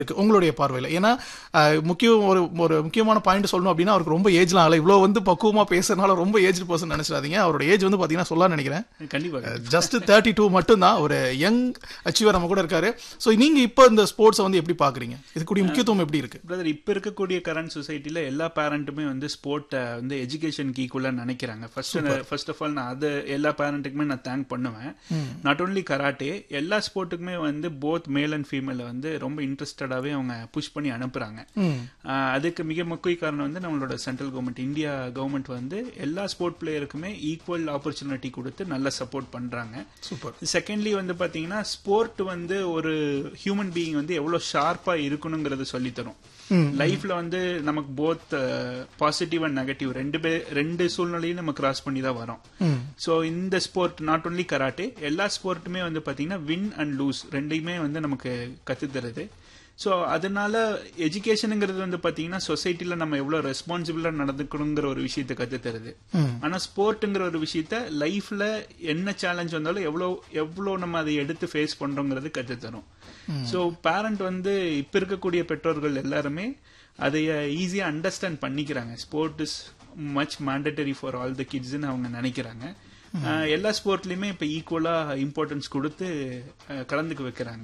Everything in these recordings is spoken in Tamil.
இருக்கு உங்களுடைய பார்வையில ஏன்னா அஹ், முக்கியம் ஒரு ஒரு முக்கியமான பாயிண்ட் சொல்லணும் அப்படின்னா அவருக்கு ரொம்ப ஏஜ்லாம் ஆகல இவ்வளவு வந்து பக்குவமா பேசுறதுனால ரொம்ப ஏஜ் பர்சன் நினைச்சிடாதீங்க அவரோட ஏஜ் வந்து பாத்தீங்கன்னா சொல்லலாம் நினைக்கிறேன் கண்டிப்பா ஜஸ்ட் தேர்ட்டி டூ மட்டும்தான் ஒரு யங் அச்சீவர் நம்ம கூட இருக்காரு ஸோ நீங்க இப்போ இந்த ஸ்போர்ட்ஸை வந்து எப்படி பாக்குறீங்க இதுக்குரிய முக்கியத்துவம் எப்படி இருக்கு பிரதர் இப்ப இருக்கக்கூடிய கரண்ட் சொசைட்டில எல்லா பேரண்ட்டுமே வந்து ஸ்போர்ட்டை வந்து எஜுகேஷனுக்கு ஈக்குவலா நினைக்கிறாங்க ஃபர்ஸ்ட் ஃபர்ஸ்ட் ஆஃப் ஆல் நான் அது எல்லா பேரண்ட்டுக்குமே நான் தேங்க் பண்ணுவேன் நாட் ஓன்லி கராட்டே எல்லா ஸ்போர்ட்டுக்குமே வந்து போத் மேல் அண்ட் ஃபீமேல வந்து ரொம்ப இன்ட்ரெஸ்டடாவே அவங்க புஷ் பண்ணி அனுப்புறாங்க ம் ஆஹ் அதுக்கு மிக முக்கிய காரணம் வந்து நம்மளோட சென்ட்ரல் கவர்மெண்ட் இந்தியா கவர்மெண்ட் வந்து எல்லா ஸ்போர்ட் பிளேயருக்குமே ஈக்குவல் ஆப்பர்ச்சுனிட்டி கொடுத்து நல்லா சப்போர்ட் பண்றாங்க சூப்பர் செகண்ட்லி வந்து பாத்தீங்கன்னா ஸ்போர்ட் வந்து ஒரு ஹியூமன் பீயிங் வந்து எவ்வளவு ஷார்ப்பா இருக்கணுங்கிறத சொல்லி தரும் லைஃப்ல வந்து நமக்கு போத் பாசிட்டிவ் அண்ட் நெகட்டிவ் ரெண்டு பே ரெண்டு சூழ்நிலையும் நம்ம கிராஸ் பண்ணி தான் வரோம் ம் சோ இந்த ஸ்போர்ட் நாட் ஒன்லி கராட்டே எல்லா ஸ்போர்ட்டுமே வந்து பாத்தீங்கன்னா வின் அண்ட் லூஸ் ரெண்டையுமே வந்து நமக்கு கத்து தருது ஸோ அதனால எஜுகேஷனுங்கிறது வந்து பாத்தீங்கன்னா சொசைட்டில நம்ம எவ்வளவு ரெஸ்பான்சிபிளா நடந்துக்கணுங்கிற ஒரு விஷயத்தை கத்து தருது ம். ஆனா ஸ்போர்ட்ங்கிற ஒரு விஷயத்த லைஃப்ல என்ன சேலஞ்ச் வந்தாலும் எவ்வளவு எவ்வளவு நம்ம அதை எடுத்து ஃபேஸ் பண்றோங்கிறது கத்து தரும் ஸோ பேரண்ட் வந்து இப்ப இருக்கக்கூடிய பெற்றோர்கள் எல்லாருமே அதை ஈஸியா அண்டர்ஸ்டாண்ட் பண்ணிக்கிறாங்க sport is much mandatory for all the கிட்ஸ்னு அவங்க நினைக்கிறாங்க அஹ் எல்லா ஸ்போர்ட்லயுமே இப்ப ஈக்குவலா இம்பார்ட்டன்ஸ் கொடுத்து அஹ் கலந்துக்க வைக்கிறாங்க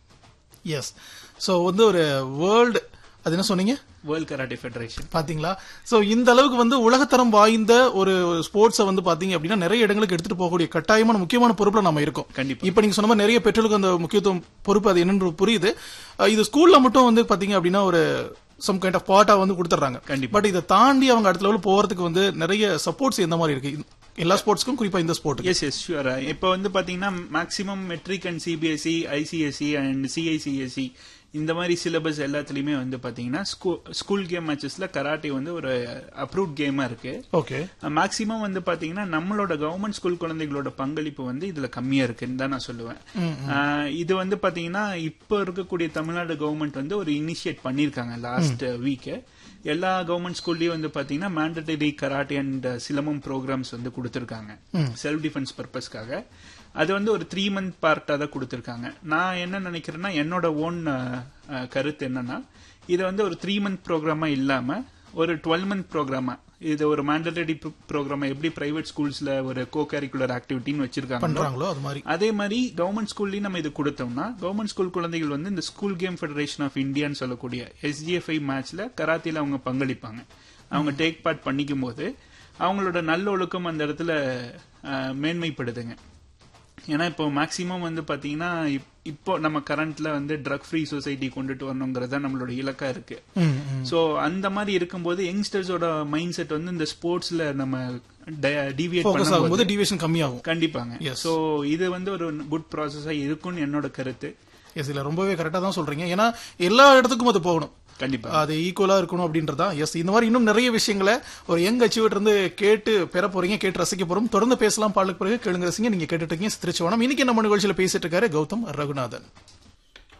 எஸ் ஸோ வந்து ஒரு வேர்ல்டு அது என்ன சொன்னீங்க வேர்ல்ட் கராட்டே ஃபெடரேஷன் பாத்தீங்களா சோ இந்த அளவுக்கு வந்து உலகத்தரம் வாய்ந்த ஒரு ஸ்போர்ட்ஸை வந்து பாத்தீங்க அப்படின்னா நிறைய இடங்களுக்கு எடுத்துட்டு போகக்கூடிய கட்டாயமான முக்கியமான பொறுப்புல நம்ம இருக்கோம் கண்டிப்பா இப்ப நீங்க சொன்ன மாதிரி நிறைய பெற்றோருக்கு அந்த முக்கியத்துவம் பொறுப்பு அது என்னன்னு புரியுது அஹ் இது ஸ்கூல்ல மட்டும் வந்து பாத்தீங்க அப்படின்னா ஒரு சம் கைண்ட் ஆஃப் பார்ட்டா வந்து கொடுத்துறாங்க கண்டிப்பா. பட் இதை தாண்டி அவங்க அடுத்த லெவல் போறதுக்கு வந்து நிறைய சப்போர்ட்ஸ் எந்த மாதிரி இருக்கு எல்லா ஸ்போர்ட்ஸ்க்கும் குறிப்பா இந்த ஸ்போர்ட் எஸ் எஸ் ஷுவர் இப்போ வந்து பாத்தீங்கன்னா maximum matric and CBSE ICSE and CICSE இந்த மாதிரி சிலபஸ் எல்லாத்துலயுமே வந்து பாத்தீங்கன்னா ஸ்கூல் கேம் மேட்சஸ்ல கராட்டே வந்து ஒரு அப்ரூவ்ட் கேமா இருக்கு ஓகே மேக்ஸிமம் வந்து பாத்தீங்கன்னா நம்மளோட கவர்மெண்ட் ஸ்கூல் குழந்தைகளோட பங்களிப்பு வந்து இதுல கம்மியா இருக்குன்னு தான் நான் சொல்லுவேன் ஆஹ் இது வந்து பாத்தீங்கன்னா இப்போ இருக்கக்கூடிய தமிழ்நாடு கவர்மெண்ட் வந்து ஒரு இனிஷியேட் பண்ணிருக்காங்க லாஸ்ட் வீக் எல்லா கவர்மெண்ட் ஸ்கூல்லயும் வந்து பாத்தீங்கன்னா mandatory karate and silambam programs வந்து கொடுத்திருக்காங்க செல்ஃப் டிஃபென்ஸ் பர்பஸ்க்காக அது வந்து ஒரு த்ரீ மந்த் பார்ட்டா தான் கொடுத்திருக்காங்க நான் என்ன நினைக்கிறேன்னா என்னோட ஓன் கருத்து என்னன்னா இதை வந்து ஒரு த்ரீ மந்த் ப்ரோக்ராமா இல்லாம ஒரு டுவெல் மந்த் ப்ரோக்ராமா இது ஒரு மேண்டட்டரி ப்ரோக்ராமா எப்படி பிரைவேட் ஸ்கூல்ஸ்ல ஒரு கோ கரிக்குலர் ஆக்டிவிட்டின்னு வச்சிருக்காங்க பண்றாங்களோ அது மாதிரி அதே மாதிரி கவர்மெண்ட் ஸ்கூல்லயும் நம்ம இது கொடுத்தோம்னா கவர்மெண்ட் ஸ்கூல் குழந்தைகள் வந்து இந்த ஸ்கூல் கேம் ஃபெடரேஷன் ஆஃப் இந்தியான்னு சொல்லக்கூடிய எஸ்ஜிஎஃப்ஐ மேட்ச்ல கராத்தில அவங்க பங்களிப்பாங்க அவங்க டேக் பார்ட் பண்ணிக்கும் போது அவங்களோட நல்லொழுக்கம் அந்த இடத்துல அஹ், மேன்மைப்படுதுங்க ஏன்னா இப்போ மேக்சிமம் வந்து பாத்தீங்கன்னா இப்- இப்போ நம்ம கரண்ட்ல வந்து ட்ரக் ஃப்ரீ சொசைட்டி கொண்டுட்டு வரணுங்கிறது நம்மளோட இலக்கா இருக்கு ம், ம். சோ அந்த மாதிரி இருக்கும்போது யங்ஸ்டர்ஸோட மைண்ட் செட் வந்து இந்த ஸ்போர்ட்ஸ்ல நம்ம டிவியேட் ஃபோக்கஸ் பண்ணும்போது ஆகும்போது டிவியேஷன் கம்மியாகும் கண்டிப்பாங்க Yes. சோ இது வந்து ஒரு குட் ப்ராசஸா இருக்கும்னு என்னோட கருத்து எஸ் இல்ல ரொம்பவே கரெக்டா தான் சொல்றீங்க ஏன்னா எல்லா இடத்துக்கும் அது போகணும் கண்டிப்பா அது ஈக்குவலா இருக்கணும் அப்படின்றதா எஸ் இந்த மாதிரி இன்னும் நிறைய விஷயங்களை ஒரு யங் அச்சீவர்ட் இருந்து கேட்டு பெற போறீங்க கேட்டு ரசிக்க போறோம் தொடர்ந்து பேசலாம் பாடலுக்கு பிறகு கேளுங்க ரசிங்க நீங்க கேட்டுட்டு இருக்கீங்க திருச்சிவனம் இன்னைக்கு நம்ம நிகழ்ச்சியில பேசிட்டு இருக்காரு கௌதம் ரகுநாதன்